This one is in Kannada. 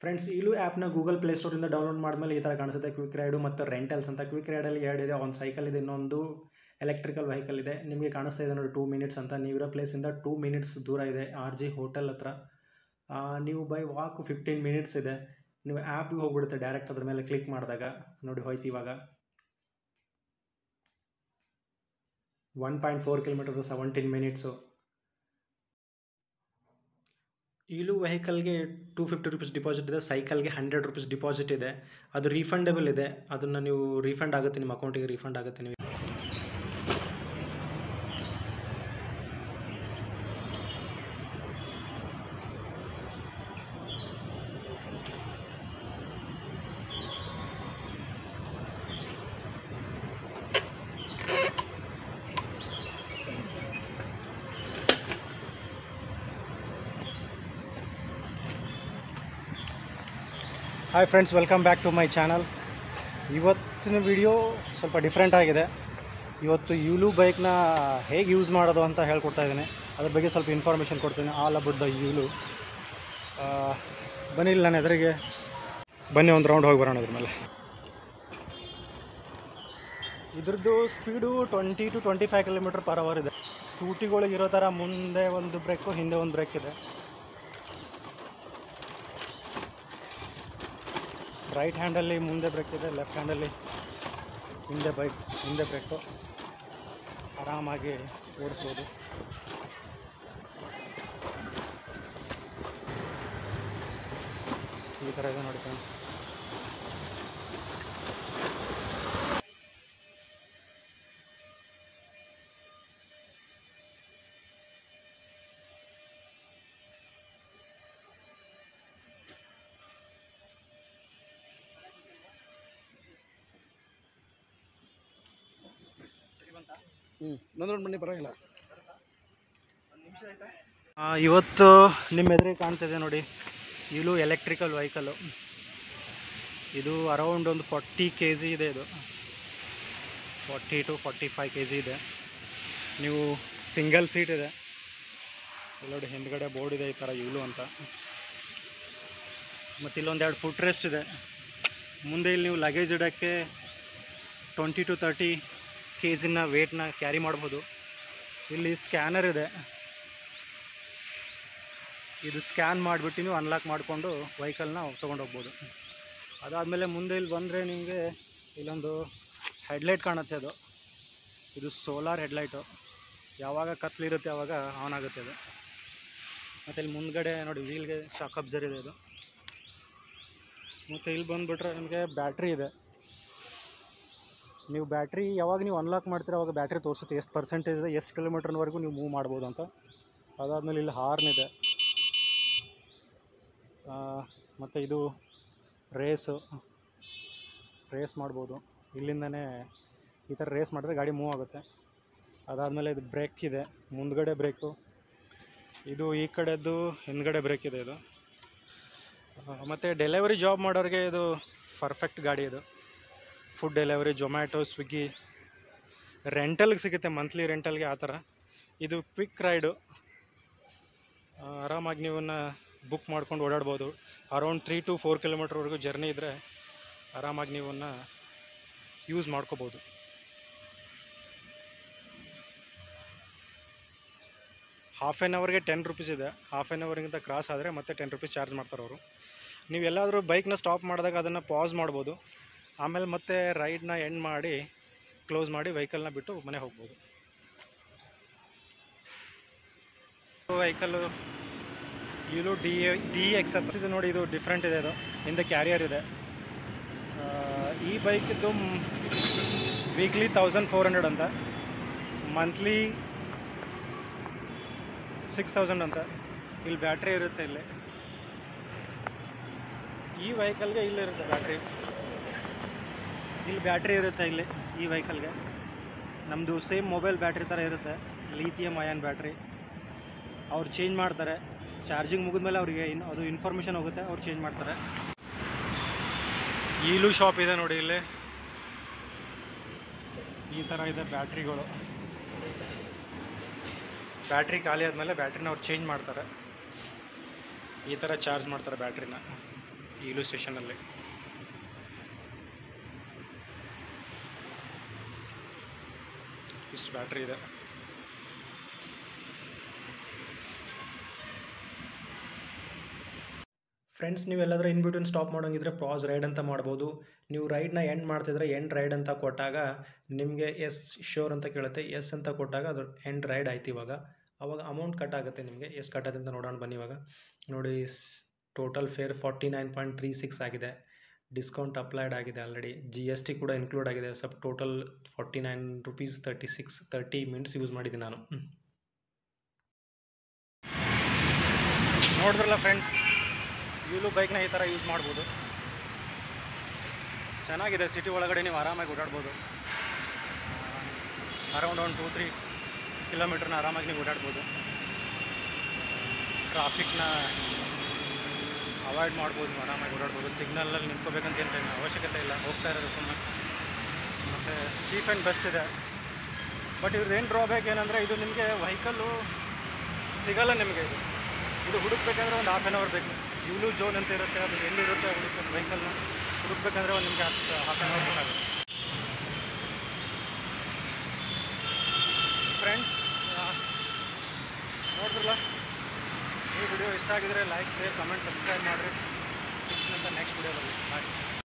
ಫ್ರೆಂಡ್ಸ್ ಇಲ್ಲೂ ಆ್ಯಪ್ನ ಗೂಗಲ್ ಪ್ಲೇಸ್ಟೋರಿಂದ ಡೌನ್ಲೋಡ್ ಮಾಡಿದ್ಮೇಲೆ ಈ ಥರ ಕಾಣಿಸುತ್ತೆ ಕ್ವಿಕ್ ರೈಡು ಮತ್ತು ರೆಂಟಲ್ಸ್ ಅಂತ ಕ್ವಿಕ್ ರೈಡಲ್ಲಿ ಎರಡಿದೆ ಒಂದು ಸೈಕಲ್ ಇದೆ ಇನ್ನೊಂದು ಎಲೆಕ್ಟ್ರಿಕಲ್ ವೆಹಿಕಲ್ ಇದೆ ನಿಮಗೆ ಕಾಣಿಸ್ತಾ ಇದೆ ನೋಡಿ ಟೂ ಮಿನಿಟ್ಸ್ ಅಂತ ನೀವಿರೋ ಪ್ಲೇಸಿಂದ ಟೂ ಮಿನಿಟ್ಸ್ ದೂರ ಇದೆ ಆರ್ ಜಿ ಹೋಟೆಲ್ ಹತ್ರ ಆ, ನೀವು ಬೈ ವಾಕ್ ಫಿಫ್ಟೀನ್ ಮಿನಿಟ್ಸ್ ಇದೆ ನೀವು ಆ್ಯಪ್ಗೆ ಹೋಗ್ಬಿಡುತ್ತೆ ಡೈರೆಕ್ಟ್ ಅದ್ರ ಮೇಲೆ ಕ್ಲಿಕ್ ಮಾಡಿದಾಗ ನೋಡಿ ಹೋಯ್ತು ಇವಾಗ one point four kilometre seventeen minutes Yulu ವೆಹಿಕಲ್ಗೆ ಟೂ ಫಿಫ್ಟಿ ರುಪೀಸ್ ಡಿಪಾಸಿಟ್ ಇದೆ ಸೈಕಲ್ಗೆ ಹಂಡ್ರೆಡ್ ರುಪೀಸ್ ಡಿಪಾಸಿಟ್ ಇದೆ ಅದು ರೀಫಂಡೇಬಲ್ ಇದೆ ಅದನ್ನು ನೀವು ರೀಫಂಡ್ ಆಗುತ್ತೆ ನಿಮ್ಮ ಅಕೌಂಟಿಗೆ ರೀಫಂಡ್ ಆಗುತ್ತೆ ನೀವು hi friends welcome back to my channel ಇವತ್ತಿನ ವಿಡಿಯೋ ಸ್ವಲ್ಪ ಡಿಫ್ರೆಂಟ್ ಆಗಿದೆ ಇವತ್ತು ಯೂಲು ಬೈಕ್ನ ಹೇಗೆ ಯೂಸ್ ಮಾಡೋದು ಅಂತ ಹೇಳ್ಕೊಡ್ತಾ ಇದ್ದೀನಿ ಅದ್ರ ಬಗ್ಗೆ ಸ್ವಲ್ಪ ಇನ್ಫಾರ್ಮೇಷನ್ ಕೊಡ್ತೀನಿ ಆಲ್ ಅಬೌಟ್ ದ ಯೂಲು ಬನ್ನಿ ಇಲ್ಲಿ ನಾನು ಎದುರಿಗೆ ಬನ್ನಿ ಒಂದು ರೌಂಡ್ ಹೋಗಿ ಬರೋಣ ಅದ್ರ ಮೇಲೆ ಇದ್ರದ್ದು speed twenty to twenty five kilometre per hour ಇದೆ ಸ್ಕೂಟಿಗಳಿಗೆ ಇರೋ ಥರ ಮುಂದೆ ಒಂದು ಬ್ರೇಕು ಹಿಂದೆ ಒಂದು ಬ್ರೇಕ್ ಇದೆ ರೈಟ್ ಹ್ಯಾಂಡಲ್ಲಿ ಮುಂದೆ ಬ್ರೇಕ್ ಇದೆ ಲೆಫ್ಟ್ ಹ್ಯಾಂಡಲ್ಲಿ ಹಿಂದೆ ಬೈಕ್ ಹಿಂದೆ ಬ್ರೇಕು ಆರಾಮಾಗಿ ಓಡಿಸ್ಬೋದು ಈ ಥರ ಇದೆ ನೋಡಿ ಫ್ರೆಂಡ್ಸ್ ಹ್ಞೂ ಇನ್ನೊಂದು ಬನ್ನಿ ಪರವಾಗಿಲ್ಲ ಆ, ಇವತ್ತು ನಿಮ್ಮ ಎದುರಿಗೆ ಕಾಣ್ತಿದೆ ನೋಡಿ ಇಲು ಎಲೆಕ್ಟ್ರಿಕಲ್ ವೆಹಿಕಲ್ಲು ಇದು ಅರೌಂಡ್ ಒಂದು ಫಾರ್ಟಿ ಕೆ ಜಿ ಇದೆ ಇದು forty to forty five K G ಇದೆ ನೀವು ಸಿಂಗಲ್ ಸೀಟ್ ಇದೆ ಇಲ್ಲಿ ನೋಡಿ ಹಿಂದ್ಗಡೆ ಬೋರ್ಡ್ ಇದೆ ಈ ಥರ ಇಲು ಅಂತ ಮತ್ತು ಇಲ್ಲೊಂದೆರಡು ಫುಟ್ ರೆಸ್ಟ್ ಇದೆ ಮುಂದೆ ಇಲ್ಲಿ ನೀವು ಲಗೇಜ್ ಇಡೋಕ್ಕೆ ಟ್ವೆಂಟಿ ಟು ತರ್ಟಿ ಕೆ ಜಿನ ವೇಟ್ನ ಕ್ಯಾರಿ ಮಾಡ್ಬೋದು ಇಲ್ಲಿ ಸ್ಕ್ಯಾನರ್ ಇದೆ ಇದು ಸ್ಕ್ಯಾನ್ ಮಾಡಿಬಿಟ್ಟು ನೀವು ಅನ್ಲಾಕ್ ಮಾಡಿಕೊಂಡು ವೆಹಿಕಲ್ನ ತೊಗೊಂಡೋಗ್ಬೋದು ಅದಾದಮೇಲೆ ಮುಂದೆ ಇಲ್ಲಿ ಬಂದರೆ ನಿಮಗೆ ಇಲ್ಲೊಂದು ಹೆಡ್ಲೈಟ್ ಕಾಣುತ್ತೆ ಅದು ಇದು ಸೋಲಾರ್ ಹೆಡ್ಲೈಟು ಯಾವಾಗ ಕತ್ಲಿರುತ್ತೆ ಆವಾಗ ಆನ್ ಆಗುತ್ತೆ ಅದು ಮತ್ತು ಇಲ್ಲಿ ಮುಂದ್ಗಡೆ ನೋಡಿ ವೀಲ್ಗೆ ಶಾಕ್ ಅಬ್ಸರ್ ಇದೆ ಇದು ಮತ್ತು ಇಲ್ಲಿ ಬಂದುಬಿಟ್ರೆ ನಿಮಗೆ ಬ್ಯಾಟ್ರಿ ಇದೆ ನೀವು ಬ್ಯಾಟ್ರಿ ಯಾವಾಗ ನೀವು ಅನ್ಲಾಕ್ ಮಾಡ್ತೀರ ಅವಾಗ ಬ್ಯಾಟ್ರಿ ತೋರಿಸುತ್ತೆ ಎಷ್ಟು ಪರ್ಸೆಂಟೇಜ್ ಇದೆ ಎಷ್ಟು ಕಿಲೋಮೀಟ್ರ್ವರೆಗೂ ನೀವು ಮೂವ್ ಮಾಡ್ಬೋದು ಅಂತ ಅದಾದಮೇಲೆ ಇಲ್ಲಿ ಹಾರ್ನ್ ಇದೆ ಮತ್ತು ಇದು ರೇಸು ರೇಸ್ ಮಾಡ್ಬೋದು ಇಲ್ಲಿಂದನೇ ಈ ಥರ ರೇಸ್ ಮಾಡಿದ್ರೆ ಗಾಡಿ ಮೂವ್ ಆಗುತ್ತೆ ಅದಾದಮೇಲೆ ಇದು ಬ್ರೇಕ್ ಇದೆ ಮುಂದ್ಗಡೆ ಬ್ರೇಕು ಇದು ಈ ಕಡೆದ್ದು ಹಿಂದ್ಗಡೆ ಬ್ರೇಕ್ ಇದೆ ಇದು ಮತ್ತು ಡೆಲಿವರಿ ಜಾಬ್ ಮಾಡೋರಿಗೆ ಇದು ಪರ್ಫೆಕ್ಟ್ ಗಾಡಿ ಇದು ಫುಡ್ ಡೆಲಿವರಿ ಜೊಮ್ಯಾಟೊ ಸ್ವಿಗ್ಗಿ ರೆಂಟಲ್ಗೆ ಸಿಗುತ್ತೆ ಮಂತ್ಲಿ ರೆಂಟಲ್ಗೆ ಆ ಥರ ಇದು ಕ್ವಿಕ್ ರೈಡು ಆರಾಮಾಗಿ ನೀವನ್ನ ಬುಕ್ ಮಾಡ್ಕೊಂಡು ಓಡಾಡ್ಬೋದು ಅರೌಂಡ್ ತ್ರೀ ಟು ಫೋರ್ ಕಿಲೋಮೀಟ್ರ್ವರೆಗೂ ಜರ್ನಿ ಇದ್ದರೆ ಆರಾಮಾಗಿ ನೀವನ್ನ ಯೂಸ್ ಮಾಡ್ಕೋಬೋದು ಹಾಫ್ ಆ್ಯನ್ ಅವರ್ಗೆ ಟೆನ್ ರುಪೀಸ್ ಇದೆ ಹಾಫ್ ಆ್ಯನ್ ಅವರ್ಗಿಂತ ಕ್ರಾಸ್ ಆದರೆ ಮತ್ತೆ ಟೆನ್ ರುಪೀಸ್ ಚಾರ್ಜ್ ಮಾಡ್ತಾರೆ ಅವರು ನೀವು ಎಲ್ಲಾದರೂ ಬೈಕ್ನ ಸ್ಟಾಪ್ ಮಾಡಿದಾಗ ಅದನ್ನು ಪಾಸ್ ಮಾಡ್ಬೋದು ಆಮೇಲೆ ಮತ್ತೆ ರೈಡ್ನ ಎಂಡ್ ಮಾಡಿ ಕ್ಲೋಸ್ ಮಾಡಿ ವೆಹಿಕಲ್ನ ಬಿಟ್ಟು ಮನೆ ಹೋಗ್ಬೋದು ವೆಹಿಕಲ್ಲು ಇದು ಡಿ ಡಿ ಎಕ್ಸ್ ಇದು ನೋಡಿ ಇದು ಡಿಫ್ರೆಂಟ್ ಇದೆ ಇದು ಹಿಂದೆ ಕ್ಯಾರಿಯರ್ ಇದೆ ಆ, ಈ ಬೈಕಿದ್ದು ವೀಕ್ಲಿ ತೌಸಂಡ್ ಫೋರ್ ಹಂಡ್ರೆಡ್ ಅಂತ ಮಂತ್ಲಿ ಸಿಕ್ಸ್ ತೌಸಂಡ್ ಅಂತ ಇಲ್ಲಿ ಬ್ಯಾಟ್ರಿ ಇರುತ್ತೆ ಇಲ್ಲಿ ಈ ವೆಹಿಕಲ್ಗೆ ಇಲ್ಲಿರುತ್ತೆ ಬ್ಯಾಟ್ರಿ ಇಲ್ಲಿ ಬ್ಯಾಟ್ರಿ ಇರುತ್ತೆ ಇಲ್ಲಿ ಈ ವೆಹಿಕಲ್ಗೆ ನಮ್ಮದು ಸೇಮ್ ಮೊಬೈಲ್ ಬ್ಯಾಟ್ರಿ ಥರ ಇರುತ್ತೆ ಲೀಥಿಯಮ್ ಅಯಾನ್ ಬ್ಯಾಟ್ರಿ ಅವ್ರು ಚೇಂಜ್ ಮಾಡ್ತಾರೆ ಚಾರ್ಜಿಂಗ್ ಮುಗಿದ್ಮೇಲೆ ಅವರಿಗೆ ಇನ್ ಅದು ಇನ್ಫಾರ್ಮೇಷನ್ ಹೋಗುತ್ತೆ ಅವ್ರು ಚೇಂಜ್ ಮಾಡ್ತಾರೆ ಈಲು ಶಾಪ್ ಇದೆ ನೋಡಿ ಇಲ್ಲಿ ಈ ಥರ ಇದೆ ಬ್ಯಾಟ್ರಿಗಳು ಬ್ಯಾಟ್ರಿ ಖಾಲಿ ಆದಮೇಲೆ ಬ್ಯಾಟ್ರಿನ ಅವ್ರು ಚೇಂಜ್ ಮಾಡ್ತಾರೆ ಈ ಥರ ಚಾರ್ಜ್ ಮಾಡ್ತಾರೆ ಬ್ಯಾಟ್ರಿನ ಈಲು ಸ್ಟೇಷನಲ್ಲಿ ಇಷ್ಟು ಬ್ಯಾಟ್ರಿ ಇದೆ ಫ್ರೆಂಡ್ಸ್ ನೀವೆಲ್ಲಾದರೂ ಇನ್ ಬಿಟ್ವೀನ್ ಸ್ಟಾಪ್ ಮಾಡೋಂಗಿದ್ರೆ ಪಾಸ್ ರೈಡ್ ಅಂತ ಮಾಡ್ಬೋದು ನೀವು ರೈಡ್ನ ಎಂಡ್ ಮಾಡ್ತಿದ್ರೆ ಎಂಡ್ ರೈಡ್ ಅಂತ ಕೊಟ್ಟಾಗ ನಿಮಗೆ ಎಸ್ ಶೋರ್ ಅಂತ ಕೇಳುತ್ತೆ ಎಸ್ ಅಂತ ಕೊಟ್ಟಾಗ ಅದು ಎಂಡ್ ರೈಡ್ ಆಯ್ತು ಇವಾಗ ಅವಾಗ ಅಮೌಂಟ್ ಕಟ್ ಆಗುತ್ತೆ ನಿಮಗೆ ಎಷ್ಟು ಕಟ್ ಆಗುತ್ತೆ ಅಂತ ನೋಡೋಣ ಬನ್ನಿ ಇವಾಗ ನೋಡಿ total fare forty nine point three six ಆಗಿದೆ ಡಿಸ್ಕೌಂಟ್ ಅಪ್ಲೈಡ್ ಆಗಿದೆ ಆಲ್ರೆಡಿ ಜಿ ಎಸ್ ಟಿ ಕೂಡ ಇನ್ಕ್ಲೂಡ್ ಆಗಿದೆ ಸ್ವಲ್ಪ total forty nine rupees thirty six thirty minutes use ಮಾಡಿದ್ದೀನಿ ನಾನು ಹ್ಮ್. ನೋಡಿದ್ರಲ್ಲ ಫ್ರೆಂಡ್ಸ್ ಯೂಲು ಬೈಕ್ನ ಈ ಥರ ಯೂಸ್ ಮಾಡ್ಬೋದು ಚೆನ್ನಾಗಿದೆ ಸಿಟಿ ಒಳಗಡೆ ನೀವು ಆರಾಮಾಗಿ ಓಡಾಡ್ಬೋದು ಅರೌಂಡ್ ಒಂದು ಟೂ ತ್ರೀ ಕಿಲೋಮೀಟ್ರ್ನ ಆರಾಮಾಗಿ ನೀವು ಓಡಾಡ್ಬೋದು ಟ್ರಾಫಿಕ್ನ ಅವಾಯ್ಡ್ ಮಾಡ್ಬೋದು ಆರಾಮಾಗಿ ಓಡಾಡ್ಬೋದು ಸಿಗ್ನಲಲ್ಲಿ ನಿಂತ್ಕೋಬೇಕಂತ ಏನು ಏನು ಅವಶ್ಯಕತೆ ಇಲ್ಲ ಹೋಗ್ತಾ ಇರೋದು ಸುಮ್ಮನೆ ಮತ್ತು ಚೀಪ್ ಆ್ಯಂಡ್ ಬೆಸ್ಟ್ ಇದೆ ಬಟ್ ಇವ್ರದ್ದು ಏನು ಡ್ರಾಬ್ಯಾಕ್ ಏನಂದರೆ ಇದು ನಿಮಗೆ ವೆಹಿಕಲ್ಲು ಸಿಗಲ್ಲ ನಿಮಗೆ ಇದು ಇದು ಹುಡುಕ್ಬೇಕಂದ್ರೆ ಒಂದು ಹಾಫ್ ಆನ್ ಅವರ್ ಬೇಕು ಯೂಲು ಜೋನ್ ಅಂತ ಇರುತ್ತೆ ಅದು ಎಲ್ಲಿರುತ್ತೆ ಹುಡುಕ ವೆಹಿಕಲ್ನ ಹುಡುಕ್ಬೇಕಂದ್ರೆ ಒಂದು ನಿಮಗೆ ಹತ್ತು ಹಾಫ್ ಆನ್ ಅವರ್ ಬೇಕಾಗುತ್ತೆ ಫ್ರೆಂಡ್ಸ್ ನೋಡಿದ್ರಲ್ಲ ಈ ವಿಡಿಯೋ ಇಷ್ಟ ಆಗಿದ್ರೆ ಲೈಕ್ ಶೇರ್ ಕಮೆಂಟ್ ಸಬ್ಸ್ಕ್ರೈಬ್ ಮಾಡಿರಿ ಸಿಕ್ಸ್ ಅಂತ ನೆಕ್ಸ್ಟ್ ವಿಡಿಯೋದಲ್ಲಿ ಬಾಯ್